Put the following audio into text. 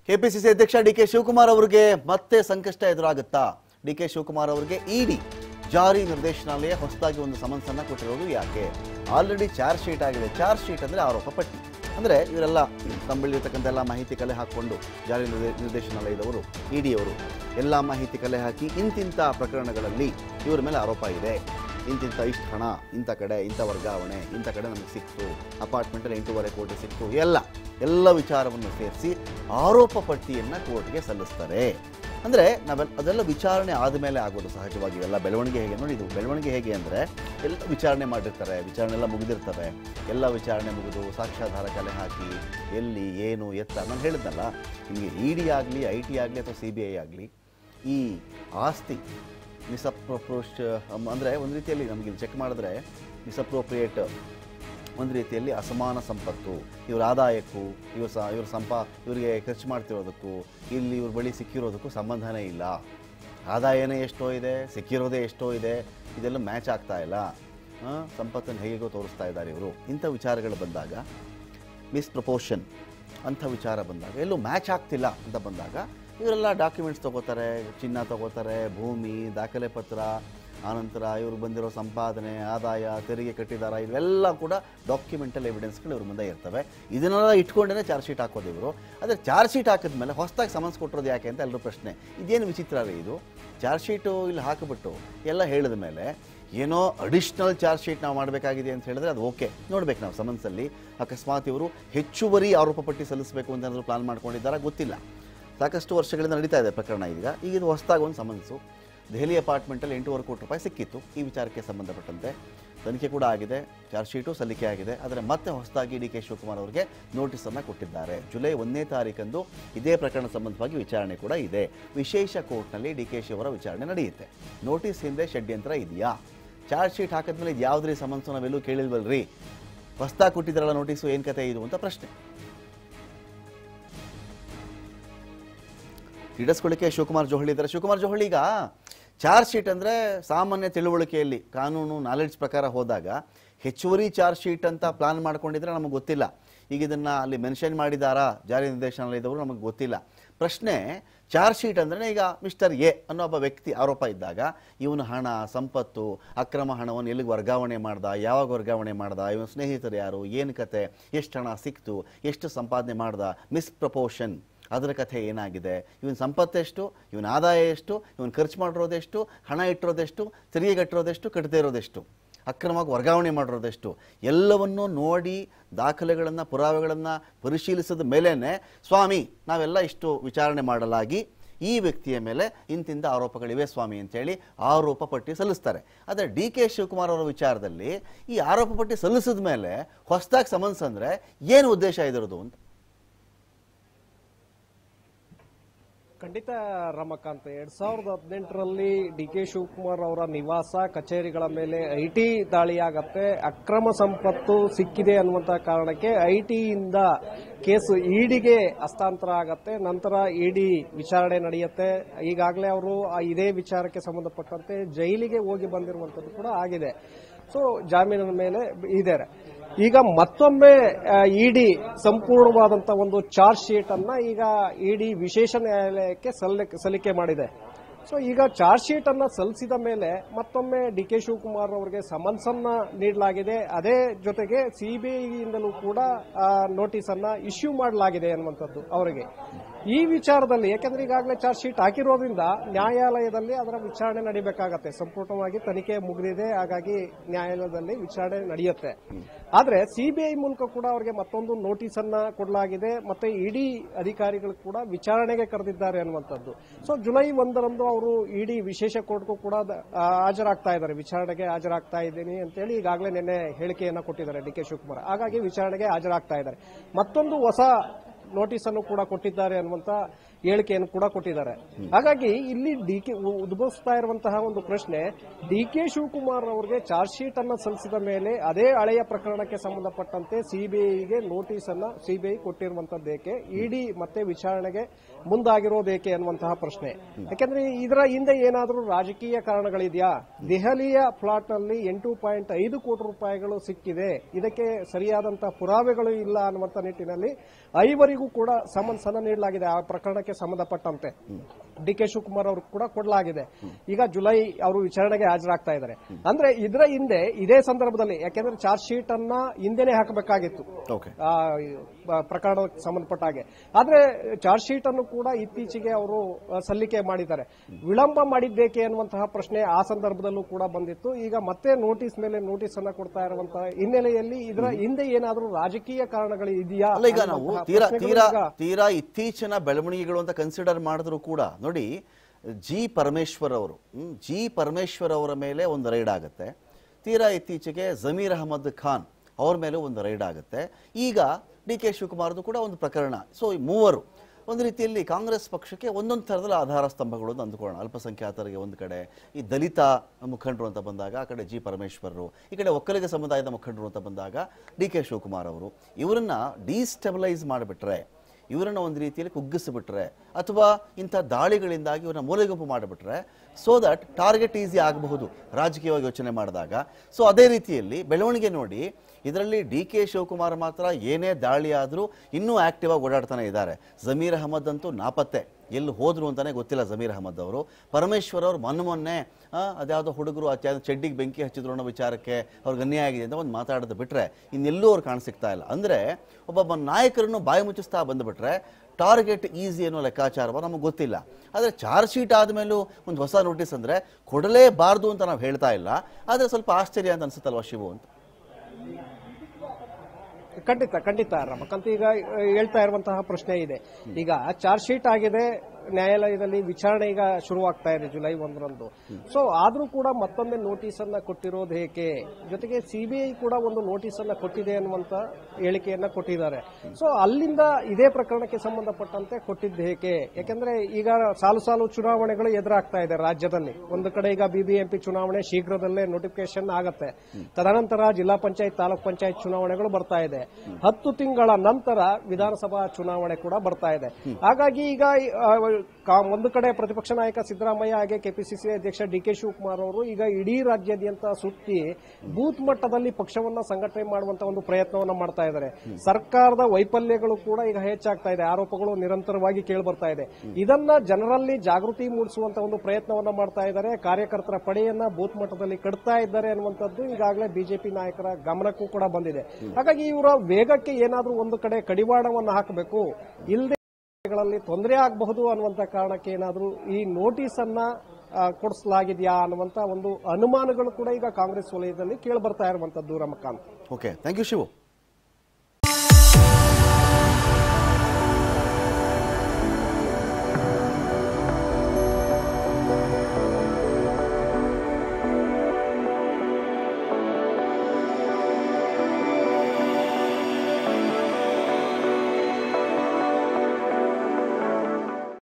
KPCC ಅಧ್ಯಕ್ಷ D K Shivakumar ಅವರಿಗೆ ಮತ್ತೆ ಸಂಕಷ್ಟ ಎದುರಾಗುತ್ತಾ ಡಿ ಕೆ ಶಿವಕುಮಾರ್ ಅವರಿಗೆ ಇಡಿ ಜಾರಿ ನಿರ್ದೇಶನಾಲಯ ಹೊಸದಾಗಿ ಒಂದು ಸಮನ್ಸ್ ಅನ್ನ ಕೊಟ್ಟಿರೋದು ಯಾಕೆ ಆಲ್ರೆಡಿ ಚಾರ್ಜ್ ಶೀಟ್ ಆಗಿದೆ ಚಾರ್ಜ್ ಶೀಟ್ ಅಂದ್ರೆ ಆರೋಪ ಪಟ್ಟಿ ಅಂದ್ರೆ ಇವರೆಲ್ಲ ತಮ್ಮಲ್ಲಿರ್ತಕ್ಕಂಥ ಎಲ್ಲ ಮಾಹಿತಿ ಕಲೆ ಹಾಕೊಂಡು ಜಾರಿ ನಿರ್ದೇ- ನಿರ್ದೇಶನಾಲಯದವರು ಇಡಿ ಅವರು ಎಲ್ಲ ಮಾಹಿತಿ ಕಲೆ ಹಾಕಿ ಇಂತಿಂಥ ಪ್ರಕರಣಗಳಲ್ಲಿ ಇವರ ಮೇಲೆ ಆರೋಪ ಇದೆ ಇಂತಿಂಥ ಇಷ್ಟು ಹಣ ಇಂಥ ಕಡೆ ಇಂಥ ವರ್ಗಾವಣೆ ಇಂಥ ಕಡೆ ನಮಗೆ ಸಿಕ್ತು ಅಪಾರ್ಟ್ಮೆಂಟಲ್ಲಿ ಎಂಟೂವರೆ ಕೋಟಿ ಸಿಕ್ತು ಎಲ್ಲ ಎಲ್ಲ ವಿಚಾರವನ್ನು ಸೇರಿಸಿ ಆರೋಪ ಪಟ್ಟಿಯನ್ನು ಕೋರ್ಟ್ಗೆ ಸಲ್ಲಿಸ್ತಾರೆ ಅಂದರೆ ನಾವೆಲ್ಲ ಅದೆಲ್ಲ ವಿಚಾರಣೆ ಆದಮೇಲೆ ಆಗೋದು ಸಹಜವಾಗಿ ಎಲ್ಲ ಬೆಳವಣಿಗೆ ಹೇಗೆ ನೋಡಿ ಇದು ಬೆಳವಣಿಗೆ ಹೇಗೆ ಅಂದರೆ ಎಲ್ಲ ವಿಚಾರಣೆ ಮಾಡಿರ್ತಾರೆ ವಿಚಾರಣೆ ಎಲ್ಲ ಮುಗಿದಿರ್ತವೆ ಎಲ್ಲ ವಿಚಾರಣೆ ಮುಗಿದು ಸಾಕ್ಷ್ಯಾಧಾರ ಕಲೆ ಹಾಕಿ ಎಲ್ಲಿ ಏನು ಎತ್ತ ನಾನು ಹೇಳಿದ್ನಲ್ಲ ನಿಮಗೆ ಇ ಡಿ ಆಗಲಿ ಐ ಟಿ ಆಗಲಿ ಅಥವಾ ಸಿ ಬಿ ಐ ಆಗಲಿ ಈ ಆಸ್ತಿ ಮಿಸಪ್ರೋಪ್ರೋಷ್ ಅಂದರೆ ಒಂದು ರೀತಿಯಲ್ಲಿ ನಮಗೆ ಚೆಕ್ ಮಾಡಿದ್ರೆ ಮಿಸಪ್ರೋಪ್ರಿಯೇಟ್ ಒಂದು ರೀತಿಯಲ್ಲಿ ಅಸಮಾನ ಸಂಪತ್ತು ಇವ್ರ ಆದಾಯಕ್ಕೂ ಇವ್ರ ಸ ಇವ್ರ ಸಂಪ ಇವರಿಗೆ ಖರ್ಚು ಮಾಡ್ತಿರೋದಕ್ಕೂ ಇಲ್ಲಿ ಇವ್ರ ಬಳಿ ಸಿಕ್ಕಿರೋದಕ್ಕೂ ಸಂಬಂಧನೇ ಇಲ್ಲ ಆದಾಯನೇ ಎಷ್ಟೋ ಇದೆ ಸಿಕ್ಕಿರೋದೇ ಎಷ್ಟೋ ಇದೆ ಇದೆಲ್ಲ ಮ್ಯಾಚ್ ಆಗ್ತಾ ಇಲ್ಲ ಆ, ಸಂಪತ್ತನ್ನು ಹೇಗೋ ತೋರಿಸ್ತಾ ಇದ್ದಾರೆ ಇವರು ಇಂಥ ವಿಚಾರಗಳು ಬಂದಾಗ ಮಿಸ್ಪ್ರಪೋರ್ಷನ್ ಅಂಥ ವಿಚಾರ ಬಂದಾಗ ಎಲ್ಲೂ ಮ್ಯಾಚ್ ಆಗ್ತಿಲ್ಲ ಅಂತ ಬಂದಾಗ ಇವರೆಲ್ಲ ಡಾಕ್ಯುಮೆಂಟ್ಸ್ ತಗೋತಾರೆ ಚಿನ್ನ ತಗೋತಾರೆ ಭೂಮಿ ದಾಖಲೆ ಪತ್ರ ಆನಂತರ ಇವರು ಬಂದಿರೋ ಸಂಪಾದನೆ ಆದಾಯ ತೆರಿಗೆ ಕಟ್ಟಿದಾರ ಇವೆಲ್ಲ ಕೂಡ ಡಾಕ್ಯುಮೆಂಟಲ್ ಎವಿಡೆನ್ಸ್ಗಳು ಇವ್ರ ಮುಂದೆ ಇರ್ತವೆ ಇದನ್ನೆಲ್ಲ ಇಟ್ಕೊಂಡೇ ಚಾರ್ಜ್ ಶೀಟ್ ಹಾಕೋದು ಇವರು ಆದರೆ ಚಾರ್ಜ್ ಶೀಟ್ ಹಾಕಿದ್ಮೇಲೆ ಹೊಸದಾಗಿ ಸಮನ್ಸ್ ಕೊಟ್ಟಿರೋದು ಯಾಕೆ ಅಂತ ಎಲ್ಲರೂ ಪ್ರಶ್ನೆ ಇದೇನು ವಿಚಿತ್ರ ರೀ ಇದು ಚಾರ್ಜ್ ಶೀಟು ಇಲ್ಲಿ ಹಾಕಿಬಿಟ್ಟು ಎಲ್ಲ ಹೇಳಿದ ಮೇಲೆ ಏನೋ ಅಡಿಷ್ನಲ್ ಚಾರ್ಜ್ ಶೀಟ್ ನಾವು ಮಾಡಬೇಕಾಗಿದೆ ಅಂತ ಹೇಳಿದ್ರೆ ಅದು ಓಕೆ ನೋಡ್ಬೇಕು ನಾವು ಸಮನ್ಸಲ್ಲಿ ಅಕಸ್ಮಾತ್ ಇವರು ಹೆಚ್ಚುವರಿ ಆರೋಪ ಪಟ್ಟಿ ಸಲ್ಲಿಸಬೇಕು ಅಂತ ಏನಾದರೂ ಪ್ಲಾನ್ ಮಾಡ್ಕೊಂಡಿದ್ದಾರಾ ಗೊತ್ತಿಲ್ಲ ಸಾಕಷ್ಟು ವರ್ಷಗಳಿಂದ ನಡೀತಾ ಇದೆ ಪ್ರಕರಣ ಈಗ ಈಗ ಇದು ಹೊಸದಾಗಿ ಒಂದು ಸಮನ್ಸು ದೆಹಲಿ ಅಪಾರ್ಟ್ಮೆಂಟಲ್ಲಿ ಎಂಟೂವರೆ ಕೋಟಿ ರೂಪಾಯಿ ಸಿಕ್ಕಿತ್ತು ಈ ವಿಚಾರಕ್ಕೆ ಸಂಬಂಧಪಟ್ಟಂತೆ ತನಿಖೆ ಕೂಡ ಆಗಿದೆ ಚಾರ್ಜ್ ಶೀಟು ಸಲ್ಲಿಕೆ ಆಗಿದೆ ಆದರೆ ಮತ್ತೆ ಹೊಸದಾಗಿ ಡಿ ಕೆ ಶಿವಕುಮಾರ್ ಅವರಿಗೆ ನೋಟಿಸನ್ನು ಕೊಟ್ಟಿದ್ದಾರೆ ಜುಲೈ ಒಂದನೇ ತಾರೀಕಂದು ಇದೇ ಪ್ರಕರಣ ಸಂಬಂಧವಾಗಿ ವಿಚಾರಣೆ ಕೂಡ ಇದೆ ವಿಶೇಷ ಕೋರ್ಟ್ನಲ್ಲಿ ಡಿ ಕೆ ಶಿ ಅವರ ವಿಚಾರಣೆ ನಡೆಯುತ್ತೆ ನೋಟಿಸ್ ಹಿಂದೆ ಷಡ್ಯಂತ್ರ ಇದೆಯಾ ಚಾರ್ಜ್ ಶೀಟ್ ಹಾಕಿದ್ಮೇಲೆ ಇದು ಯಾವುದ್ರಿ ಸಮನ್ಸು ನಾವೆಲ್ಲೂ ಕೇಳಿಲ್ವಲ್ರಿ ಹೊಸ್ದಾಗಿ ಕೊಟ್ಟಿದ್ದಾರಲ್ಲ ನೋಟಿಸು ಏನು ಕತೆ ಇದು ಅಂತ ಪ್ರಶ್ನೆ ಹಿಡಿಸ್ಕೊಳ್ಳಿಕ್ಕೆ ಶಿವಕುಮಾರ್ ಜೋಹಳಿ ಇದ್ದಾರೆ ಶಿವಕುಮಾರ್ ಜೋಹಳಿ ಈಗ ಚಾರ್ಜ್ ಶೀಟ್ ಅಂದರೆ ಸಾಮಾನ್ಯ ತಿಳುವಳಿಕೆಯಲ್ಲಿ ಕಾನೂನು ನಾಲೆಡ್ಜ್ ಪ್ರಕಾರ ಹೋದಾಗ ಹೆಚ್ಚುವರಿ ಚಾರ್ಜ್ ಶೀಟ್ ಅಂತ ಪ್ಲಾನ್ ಮಾಡ್ಕೊಂಡಿದ್ರೆ ನಮಗೆ ಗೊತ್ತಿಲ್ಲ ಈಗ ಇದನ್ನು ಅಲ್ಲಿ ಮೆನ್ಷನ್ ಮಾಡಿದಾರಾ ಜಾರಿ ನಿರ್ದೇಶನಾಲಯದವರು ನಮಗೆ ಗೊತ್ತಿಲ್ಲ ಪ್ರಶ್ನೆ ಚಾರ್ಜ್ ಶೀಟ್ ಅಂದರೆ ಈಗ ಮಿಸ್ಟರ್ ಎ ಅನ್ನೋ ಒಬ್ಬ ವ್ಯಕ್ತಿ ಆರೋಪ ಇದ್ದಾಗ ಇವನು ಹಣ ಸಂಪತ್ತು ಅಕ್ರಮ ಹಣವನ್ನು ಎಲ್ಲಿಗೆ ವರ್ಗಾವಣೆ ಮಾಡ್ದ ಯಾವಾಗ ವರ್ಗಾವಣೆ ಮಾಡ್ದ ಇವನ ಸ್ನೇಹಿತರು ಯಾರು ಏನು ಕತೆ ಎಷ್ಟು ಹಣ ಸಿಕ್ತು ಎಷ್ಟು ಸಂಪಾದನೆ ಮಾಡ್ದ ಮಿಸ್ಪ್ರಪೋರ್ಷನ್ ಅದರ ಕಥೆ ಏನಾಗಿದೆ ಇವನ್ ಸಂಪತ್ತೆಷ್ಟು ಇವನ ಆದಾಯ ಎಷ್ಟು ಇವನ್ ಖರ್ಚು ಮಾಡಿರೋದೆಷ್ಟು ಹಣ ಇಟ್ಟಿರೋದೆಷ್ಟು ತೆರಿಗೆ ಕಟ್ಟಿರೋದೆಷ್ಟು ಕಟ್ಟದೇ ಇರೋದೆಷ್ಟು ಅಕ್ರಮವಾಗಿ ವರ್ಗಾವಣೆ ಮಾಡಿರೋದೆಷ್ಟು ಎಲ್ಲವನ್ನೂ ನೋಡಿ ದಾಖಲೆಗಳನ್ನು ಪುರಾವೆಗಳನ್ನು ಪರಿಶೀಲಿಸಿದ ಮೇಲೇ ಸ್ವಾಮಿ ನಾವೆಲ್ಲ ಇಷ್ಟು ವಿಚಾರಣೆ ಮಾಡಲಾಗಿ ಈ ವ್ಯಕ್ತಿಯ ಮೇಲೆ ಇಂತಿಂಥ ಆರೋಪಗಳಿವೆ ಸ್ವಾಮಿ ಅಂತೇಳಿ ಆರೋಪ ಪಟ್ಟಿ ಸಲ್ಲಿಸ್ತಾರೆ ಆದರೆ ಡಿ ಕೆ ಶಿವಕುಮಾರ್ ಅವರ ವಿಚಾರದಲ್ಲಿ ಈ ಆರೋಪ ಪಟ್ಟಿ ಸಲ್ಲಿಸಿದ ಮೇಲೆ ಹೊಸದಾಗಿ ಸಮನ್ಸ್ ಅಂದರೆ ಏನು ಉದ್ದೇಶ ಇದಿರೋದು ಅಂತ ಖಂಡಿತ ರಮಕಾಂತ್ ಎರಡ್ ಸಾವಿರದ ಹದಿನೆಂಟರಲ್ಲಿ ಡಿ ಕೆ ಶಿವಕುಮಾರ್ ಅವರ ನಿವಾಸ ಕಚೇರಿಗಳ ಮೇಲೆ ಐ ಟಿ ದಾಳಿಯಾಗತ್ತೆ ಅಕ್ರಮ ಸಂಪತ್ತು ಸಿಕ್ಕಿದೆ ಅನ್ನುವಂತ ಕಾರಣಕ್ಕೆ ಐ ಟಿಯಿಂದ ಕೇಸು ಇಡಿಗೆ ಹಸ್ತಾಂತರ ಆಗತ್ತೆ ನಂತರ ಇಡಿ ವಿಚಾರಣೆ ನಡೆಯುತ್ತೆ ಈಗಾಗಲೇ ಅವರು ಆ ಇದೇ ವಿಚಾರಕ್ಕೆ ಸಂಬಂಧಪಟ್ಟಂತೆ ಜೈಲಿಗೆ ಹೋಗಿ ಬಂದಿರುವಂತದ್ದು ಕೂಡ ಆಗಿದೆ ಸೊ ಜಾಮೀನಿನ ಮೇಲೆ ಇದ್ದಾರೆ ಈಗ ಮತ್ತೊಮ್ಮೆ ಇಡಿ ಸಂಪೂರ್ಣವಾದಂತ ಒಂದು ಚಾರ್ಜ್ ಶೀಟ್ ಅನ್ನ ಈಗ ಇಡಿ ವಿಶೇಷ ನ್ಯಾಯಾಲಯಕ್ಕೆ ಸಲ್ಲಿಕೆ ಸಲ್ಲಿಕೆ ಮಾಡಿದೆ ಸೊ ಈಗ ಚಾರ್ಜ್ ಶೀಟ್ ಅನ್ನ ಸಲ್ಲಿಸಿದ ಮೇಲೆ ಮತ್ತೊಮ್ಮೆ ಡಿ ಕೆ ಶಿವಕುಮಾರ್ ಅವರಿಗೆ ಸಮನ್ಸ್ ಅನ್ನ ನೀಡಲಾಗಿದೆ ಅದೇ ಜೊತೆಗೆ ಸಿಬಿಐಯಿಂದಲೂ ಕೂಡ ನೋಟಿಸ್ ಅನ್ನ ಇಶ್ಯೂ ಮಾಡಲಾಗಿದೆ ಅನ್ನುವಂಥದ್ದು ಅವರಿಗೆ ಈ ವಿಚಾರದಲ್ಲಿ ಯಾಕಂದ್ರೆ ಈಗಾಗಲೇ ಚಾರ್ಜ್ ಶೀಟ್ ಹಾಕಿರೋದ್ರಿಂದ ನ್ಯಾಯಾಲಯದಲ್ಲಿ ಅದರ ವಿಚಾರಣೆ ನಡಿಬೇಕಾಗತ್ತೆ ಸಂಪೂರ್ಣವಾಗಿ ತನಿಖೆ ಮುಗಿದಿದೆ ಹಾಗಾಗಿ ನ್ಯಾಯಾಲಯದಲ್ಲಿ ವಿಚಾರಣೆ ನಡೆಯುತ್ತೆ ಆದ್ರೆ ಸಿಬಿಐ ಮೂಲಕ ಕೂಡ ಅವರಿಗೆ ಮತ್ತೊಂದು ನೋಟಿಸ್ ಅನ್ನ ಕೊಡಲಾಗಿದೆ ಮತ್ತೆ ಇಡಿ ಅಧಿಕಾರಿಗಳು ಕೂಡ ವಿಚಾರಣೆಗೆ ಕರೆದಿದ್ದಾರೆ ಅನ್ನುವಂಥದ್ದು ಸೊ ಜುಲೈ ಒಂದರಂದು ಅವರು ಇಡಿ ವಿಶೇಷ ಕೋರ್ಟ್ಗೂ ಕೂಡ ದ- ಆ, ಹಾಜರಾಗ್ತಾ ಇದ್ದಾರೆ ವಿಚಾರಣೆಗೆ ಹಾಜರಾಗ್ತಾ ಇದ್ದೀನಿ ಅಂತೇಳಿ ಈಗಾಗಲೇ ನಿನ್ನೆ ಹೇಳಿಕೆಯನ್ನ ಕೊಟ್ಟಿದ್ದಾರೆ ಡಿ ಕೆ ಶಿವಕುಮಾರ್ ಹಾಗಾಗಿ ವಿಚಾರಣೆಗೆ ಹಾಜರಾಗ್ತಾ ಇದ್ದಾರೆ ಮತ್ತೊಂದು ಹೊಸ ನೋಟಿಸ್ ಅನ್ನು ಕೂಡ ಕೊಟ್ಟಿದ್ದಾರೆ ಅನ್ನುವಂತ ಹೇಳಿಕೆಯನ್ನು ಕೂಡ ಕೊಟ್ಟಿದ್ದಾರೆ ಹಾಗಾಗಿ ಇಲ್ಲಿ ಡಿ ಕೆ ಉದ್ಭವಿಸ್ತಾ ಇರುವಂತಹ ಒಂದು ಪ್ರಶ್ನೆ ಡಿ ಕೆ ಶಿವಕುಮಾರ್ ಅವರಿಗೆ ಚಾರ್ಜ್ ಶೀಟ್ ಅನ್ನ ಸಲ್ಲಿಸಿದ ಮೇಲೆ ಅದೇ ಹಳೆಯ ಪ್ರಕರಣಕ್ಕೆ ಸಂಬಂಧಪಟ್ಟಂತೆ ಸಿಬಿಐಗೆ ನೋಟಿಸ್ ಅನ್ನ ಸಿಬಿಐ ಕೊಟ್ಟಿರುವಂತದ್ದೇಕೆ ಇಡಿ ಮತ್ತೆ ವಿಚಾರಣೆಗೆ ಮುಂದಾಗಿರೋದೇಕೆ ಅನ್ನುವಂತಹ ಪ್ರಶ್ನೆ ಯಾಕಂದ್ರೆ ಇದರ ಹಿಂದೆ ಏನಾದರೂ ರಾಜಕೀಯ ಕಾರಣಗಳಿದೆಯಾ ದೆಹಲಿಯ ಫ್ಲಾಟ್ ನಲ್ಲಿ ಎಂಟು ಪಾಯಿಂಟ್ ಐದು ಕೋಟಿ ರೂಪಾಯಿಗಳು ಸಿಕ್ಕಿದೆ ಇದಕ್ಕೆ ಸರಿಯಾದಂತಹ ಪುರಾವೆಗಳು ಇಲ್ಲ ಅನ್ನುವಂತ ನಿಟ್ಟಿನಲ್ಲಿ ಐವರಿ ಮೂವರಿಗೂ ಕೂಡ ಸಮನ್ಸ್ ಅನ್ನ ನೀಡಲಾಗಿದೆ ಆ ಪ್ರಕರಣಕ್ಕೆ ಸಂಬಂಧಪಟ್ಟಂತೆ ಡಿ ಕೆ ಶಿವಕುಮಾರ್ ಅವರು ಕೂಡ ಕೊಡಲಾಗಿದೆ ಈಗ ಜುಲೈ ಅವರು ವಿಚಾರಣೆಗೆ ಹಾಜರಾಗ್ತಾ ಇದ್ದಾರೆ ಅಂದ್ರೆ ಇದರ ಹಿಂದೆ ಇದೇ ಸಂದರ್ಭದಲ್ಲಿ ಯಾಕೆಂದ್ರೆ ಚಾರ್ಜ್ ಶೀಟ್ ಅನ್ನ ಹಿಂದೆನೆ ಹಾಕಬೇಕಾಗಿತ್ತು ಓಕೆ ಆ, ಈ, ಬ- ಪ್ರಕರಣಕ್ಕೆ ಸಂಬಂಧಪಟ್ಟ ಹಾಗೆ ಆದ್ರೆ ಚಾರ್ಜ್ ಶೀಟ್ ಅನ್ನು ಕೂಡ ಇತ್ತೀಚೆಗೆ ಅವರು ಆ, ಸಲ್ಲಿಕೆ ಮಾಡಿದ್ದಾರೆ ವಿಳಂಬ ಮಾಡಿದ್ದೇಕೆ ಅನ್ನುವಂತಹ ಪ್ರಶ್ನೆ ಆ ಸಂದರ್ಭದಲ್ಲೂ ಕೂಡ ಬಂದಿತ್ತು ಈಗ ಮತ್ತೆ ನೋಟಿಸ್ ಮೇಲೆ ನೋಟಿಸ್ ಅನ್ನ ಕೊಡ್ತಾ ಇರುವಂತಹ ಹಿನ್ನೆಲೆಯಲ್ಲಿ ಇದರ ಹಿಂದೆ ಏನಾದರೂ ರಾಜಕೀಯ ಕಾರಣಗಳು ಇದೆಯಾ ಅಲ್ಲ ಈಗ ನಾವು ಅನ್ನುವಂತಹ ತೀರಾ ಪ್ರಶ್ನೆಗಳು ತೀರಾ ಈಗ ತೀರಾ ಇತ್ತೀಚಿನ ಬೆಳವಣಿಗೆಗಳು ಅಂತ ಕನ್ಸಿಡರ್ ಮಾಡಿದ್ರು ಕೂಡ ನೋಡಿ ಜಿ ಪರಮೇಶ್ವರ್ ಅವರು ಹ್ಮ್, ಜಿ ಪರಮೇಶ್ವರ್ ಅವರ ಮೇಲೆ ಒಂದು ರೈಡ್ ಆಗುತ್ತೆ ತೀರಾ ಇತ್ತೀಚೆಗೆ ಜಮೀರ್ ಅಹಮದ್ ಖಾನ್ ಅವ್ರ ಮೇಲೆ ಒಂದು ರೈಡ್ ಆಗುತ್ತೆ ಈಗ ಡಿ ಕೆ ಶಿವಕುಮಾರ್ದು ಕೂಡ ಒಂದು ಪ್ರಕರಣ ಸೊ ಈ ಮೂವರು ಒಂದು ರೀತಿಯಲ್ಲಿ ಕಾಂಗ್ರೆಸ್ ಪಕ್ಷಕ್ಕೆ ಒಂದೊಂದು ಥರದಲ್ಲಿ ಆಧಾರ ಸ್ತಂಭಗಳು ಅಂತ ಅಂದ್ಕೊಳ್ಳೋಣ ಅಲ್ಪಸಂಖ್ಯಾತರಿಗೆ ಒಂದು ಕಡೆ ಈ ದಲಿತ ಮುಖಂಡರು ಅಂತ ಬಂದಾಗ ಆ ಕಡೆ ಜಿ ಪರಮೇಶ್ವರರು ಈ ಕಡೆ ಒಕ್ಕಲಿಗ ಸಮುದಾಯದ ಮುಖಂಡರು ಅಂತ ಬಂದಾಗ ಡಿ ಕೆ ಶಿವಕುಮಾರ್ ಅವರು ಇವರನ್ನ ಡಿಸ್ಟೆಬಲೈಸ್ ಮಾಡಿಬಿಟ್ರೆ ಇವರನ್ನ ಒಂದು ರೀತಿಯಲ್ಲಿ ಕುಗ್ಗಿಸಿಬಿಟ್ರೆ ಅಥವಾ ಇಂಥ ದಾಳಿಗಳಿಂದಾಗಿ ಇವ್ರನ್ನ ಮೂಲೆಗುಂಪು ಮಾಡಿಬಿಟ್ರೆ ಸೊ ದಟ್ ಟಾರ್ಗೆಟ್ ಈಸಿ ಆಗಬಹುದು ರಾಜಕೀಯವಾಗಿ ಯೋಚನೆ ಮಾಡಿದಾಗ ಸೊ ಅದೇ ರೀತಿಯಲ್ಲಿ ಬೆಳವಣಿಗೆ ನೋಡಿ ಇದರಲ್ಲಿ ಡಿ ಕೆ ಶಿವಕುಮಾರ್ ಮಾತ್ರ ಏನೇ ದಾಳಿ ಆದರೂ ಇನ್ನೂ ಆಕ್ಟಿವ್ ಆಗಿ ಓಡಾಡ್ತಾನೆ ಇದ್ದಾರೆ ಜಮೀರ್ ಅಹಮದ್ ಅಂತೂ ನಾಪತ್ತೆ ಎಲ್ಲಿ ಹೋದ್ರು ಅಂತಾನೆ ಗೊತ್ತಿಲ್ಲ ಜಮೀರ್ ಅಹಮದ್ ಅವರು ಪರಮೇಶ್ವರ್ ಅವರು ಮೊನ್ನೆ ಮೊನ್ನೆ ಆ, ಅದ್ಯಾವುದೋ ಹುಡುಗರು ಆ ಚ- ಚೆಡ್ಡಿಗೆ ಬೆಂಕಿ ಹಚ್ಚಿದ್ರು ಅನ್ನೋ ವಿಚಾರಕ್ಕೆ ಅವ್ರಿಗೆ ಅನ್ಯಾಯ ಆಗಿದೆ ಅಂತ ಒಂದು ಮಾತಾಡೋದು ಬಿಟ್ರೆ ಇನ್ನೆಲ್ಲೂ ಅವ್ರು ಕಾಣಿಸ್ತಾ ಇಲ್ಲ ಅಂದ್ರೆ ಒಬ್ಬೊಬ್ಬ ನಾಯಕರನ್ನು ಬಾಯಿ ಮುಚ್ಚಿಸ್ತಾ ಬಂದುಬಿಟ್ರೆ ಟಾರ್ಗೆಟ್ ಈಸಿ ಅನ್ನೋ ಲೆಕ್ಕಾಚಾರವ ನಮಗೆ ಗೊತ್ತಿಲ್ಲ ಆದರೆ ಚಾರ್ಜ್ ಶೀಟ್ ಆದಮೇಲೂ ಒಂದು ಹೊಸ ನೋಟಿಸ್ ಅಂದರೆ ಕೊಡಲೇಬಾರ್ದು ಅಂತ ನಾವು ಹೇಳ್ತಾ ಇಲ್ಲ ಆದರೆ ಸ್ವಲ್ಪ ಆಶ್ಚರ್ಯ ಅಂತ ಅನ್ಸುತ್ತಲ್ವಾ ಶಿವು ಅಂತ ಖಂಡಿತ ಖಂಡಿತ ರಮಕಾಂತ್ ಈಗ ಆ, ಹೇಳ್ತಾ ಇರುವಂತಹ ಪ್ರಶ್ನೆ ಇದೆ ಈಗ ಚಾರ್ಜ್ ಶೀಟ್ ಆಗಿದೆ ನ್ಯಾಯಾಲಯದಲ್ಲಿ ವಿಚಾರಣೆ ಈಗ ಶುರುವಾಗ್ತಾ ಇದೆ ಜುಲೈ ಒಂದರಂದು ಸೊ ಆದ್ರೂ ಕೂಡ ಮತ್ತೊಮ್ಮೆ ನೋಟಿಸ್ ಅನ್ನ ಕೊಟ್ಟಿರೋದು ಏಕೆ ಜೊತೆಗೆ ಸಿಬಿಐ ಕೂಡ ಒಂದು ನೋಟಿಸ್ ಅನ್ನ ಕೊಟ್ಟಿದೆ ಅನ್ನುವಂತ ಹೇಳಿಕೆಯನ್ನ ಕೊಟ್ಟಿದ್ದಾರೆ ಸೊ ಅಲ್ಲಿಂದ ಇದೇ ಪ್ರಕರಣಕ್ಕೆ ಸಂಬಂಧಪಟ್ಟಂತೆ ಕೊಟ್ಟಿದ್ದು ಏಕೆ ಯಾಕಂದ್ರೆ ಈಗ ಸಾಲು ಸಾಲು ಚುನಾವಣೆಗಳು ಎದುರಾಗ್ತಾ ಇದೆ ರಾಜ್ಯದಲ್ಲಿ ಒಂದು ಕಡೆ ಈಗ ಬಿಬಿಎಂಪಿ ಚುನಾವಣೆ ಶೀಘ್ರದಲ್ಲೇ ನೋಟಿಫಿಕೇಶನ್ ಆಗತ್ತೆ ತದನಂತರ ಜಿಲ್ಲಾ ಪಂಚಾಯತ್ ತಾಲೂಕ್ ಪಂಚಾಯತ್ ಚುನಾವಣೆಗಳು ಬರ್ತಾ ಇದೆ ಹತ್ತು ತಿಂಗಳ ನಂತರ ವಿಧಾನಸಭಾ ಚುನಾವಣೆ ಕೂಡ ಬರ್ತಾ ಇದೆ ಹಾಗಾಗಿ ಈಗ ಆ, ಕಾ- ಒಂದು ಕಡೆ ಪ್ರತಿಪಕ್ಷ ನಾಯಕ ಸಿದ್ದರಾಮಯ್ಯ ಹಾಗೆ ಕೆಪಿಸಿಸಿ ಅಧ್ಯಕ್ಷ ಡಿ ಕೆ ಶಿವಕುಮಾರ್ ಅವರು ಈಗ ಇಡೀ ರಾಜ್ಯಾದ್ಯಂತ ಸುತ್ತಿ ಬೂತ್ ಮಟ್ಟದಲ್ಲಿ ಪಕ್ಷವನ್ನ ಸಂಘಟನೆ ಮಾಡುವಂತ ಒಂದು ಪ್ರಯತ್ನವನ್ನ ಮಾಡ್ತಾ ಇದ್ದಾರೆ ಸರ್ಕಾರದ ವೈಫಲ್ಯಗಳು ಕೂಡ ಈಗ ಹೆಚ್ಚಾಗ್ತಾ ಇದೆ ಆರೋಪಗಳು ನಿರಂತರವಾಗಿ ಕೇಳಿ ಬರ್ತಾ ಇದೆ ಇದನ್ನ ಜನರಲ್ಲಿ ಜಾಗೃತಿ ಮೂಡಿಸುವಂತ ಒಂದು ಪ್ರಯತ್ನವನ್ನ ಮಾಡ್ತಾ ಇದ್ದಾರೆ ಕಾರ್ಯಕರ್ತರ ಪಡೆಯನ್ನ ಬೂತ್ ಮಟ್ಟದಲ್ಲಿ ಕಟ್ತಾ ಇದ್ದಾರೆ ಅನ್ನುವಂಥದ್ದು ಈಗಾಗಲೇ ಬಿಜೆಪಿ ನಾಯಕರ ಗಮನಕ್ಕೂ ಕೂಡ ಬಂದಿದೆ ಹಾಗಾಗಿ ಇವರ ವೇಗಕ್ಕೆ ಏನಾದ್ರೂ ಒಂದು ಕಡೆ ಕಡಿವಾಣವನ್ನ ಹಾಕಬೇಕು ಇಲ್ಲದೆ ಗಳಲ್ಲಿ ತೊಂದರೆ ಆಗಬಹುದು ಅನ್ನುವಂತ ಕಾರಣಕ್ಕೆ ಏನಾದರೂ ಈ ನೋಟಿಸ್ ಅನ್ನ ಆ, ಕೊಡಿಸಲಾಗಿದೆಯಾ ಅನ್ನುವಂತ ಒಂದು ಅನುಮಾನಗಳು ಕೂಡ ಈಗ ಕಾಂಗ್ರೆಸ್ ವಲಯದಲ್ಲಿ ಕೇಳಿ ಬರ್ತಾ ಇರುವಂತದ್ದು Ramakanth okay thank you Shivu